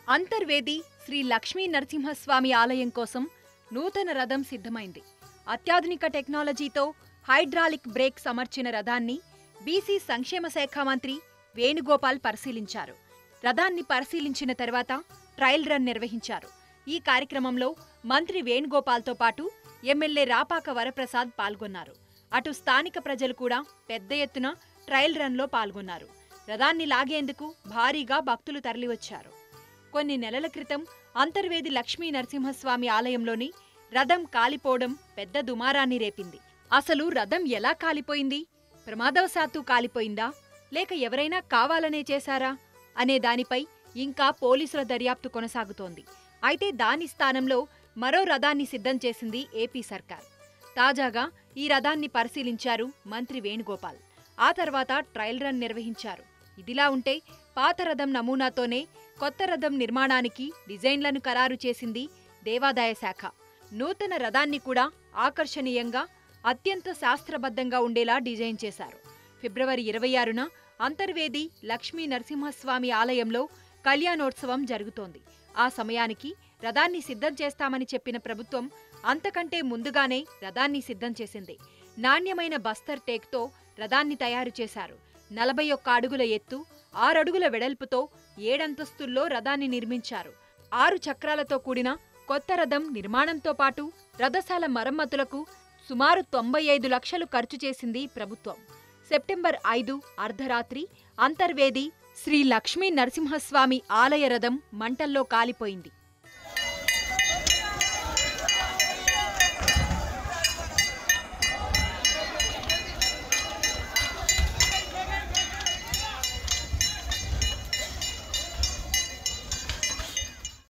అంతర్వేది శ్రీ లక్ష్మీ నరసింహస్వామి ఆలయం కోసం నూతన రథం సిద్ధమైంది అత్యాధునిక టెక్నాలజీతో హైడ్రాలిక్ బ్రేక్ అమర్చిన రథాన్ని బీసీ సంక్షేమ శాఖ మంత్రి వేణుగోపాల్ పరిశీలించారు రథాన్ని పరిశీలించిన తర్వాత ట్రయల్ రన్ నిర్వహించారు ఈ కార్యక్రమంలో మంత్రి వేణుగోపాల్తో పాటు ఎమ్మెల్యే రాపాక వరప్రసాద్ పాల్గొన్నారు అటు స్థానిక ప్రజలు కూడా పెద్ద ఎత్తున ట్రయల్ రన్లో పాల్గొన్నారు రథాన్ని లాగేందుకు భారీగా భక్తులు తరలివచ్చారు కొన్ని నెలల క్రితం అంతర్వేది లక్ష్మీ నరసింహస్వామి ఆలయంలోని రథం కాలిపోవడం పెద్ద దుమారాన్ని రేపింది అసలు రథం ఎలా కాలిపోయింది ప్రమాదవశాత్తు కాలిపోయిందా లేక ఎవరైనా కావాలనే చేశారా అనే దానిపై ఇంకా పోలీసుల దర్యాప్తు కొనసాగుతోంది అయితే దాని స్థానంలో మరో రథాన్ని సిద్ధం చేసింది ఏపీ సర్కార్ తాజాగా ఈ రథాన్ని పరిశీలించారు మంత్రి వేణుగోపాల్ ఆ తర్వాత ట్రయల్ రన్ నిర్వహించారు ఇదిలా ఉంటే పాత రథం నమూనాతోనే కొత్త రథం నిర్మాణానికి డిజైన్లను ఖరారు చేసింది దేవాదాయ శాఖ నూతన రథాన్ని కూడా ఆకర్షణీయంగా అత్యంత శాస్త్రబద్ధంగా ఉండేలా డిజైన్ చేశారు ఫిబ్రవరి ఇరవై ఆరున అంతర్వేది లక్ష్మీ నరసింహస్వామి ఆలయంలో కళ్యాణోత్సవం జరుగుతోంది ఆ సమయానికి రథాన్ని సిద్ధం చేస్తామని చెప్పిన ప్రభుత్వం అంతకంటే ముందుగానే రథాన్ని సిద్ధం చేసింది నాణ్యమైన బస్తర్ టేక్తో రథాన్ని తయారు చేశారు నలభై ఒక్క అడుగుల ఎత్తు ఆరడుగుల వెడల్పుతో ఏడంతస్తుల్లో రథాన్ని నిర్మించారు ఆరు చక్రాలతో కూడిన కొత్త రథం నిర్మాణంతో పాటు రథశాల మరమ్మతులకు సుమారు తొంభై ఐదు లక్షలు ఖర్చు చేసింది ప్రభుత్వం సెప్టెంబర్ ఐదు అర్ధరాత్రి అంతర్వేది శ్రీ లక్ష్మీ నరసింహస్వామి ఆలయ రథం మంటల్లో కాలిపోయింది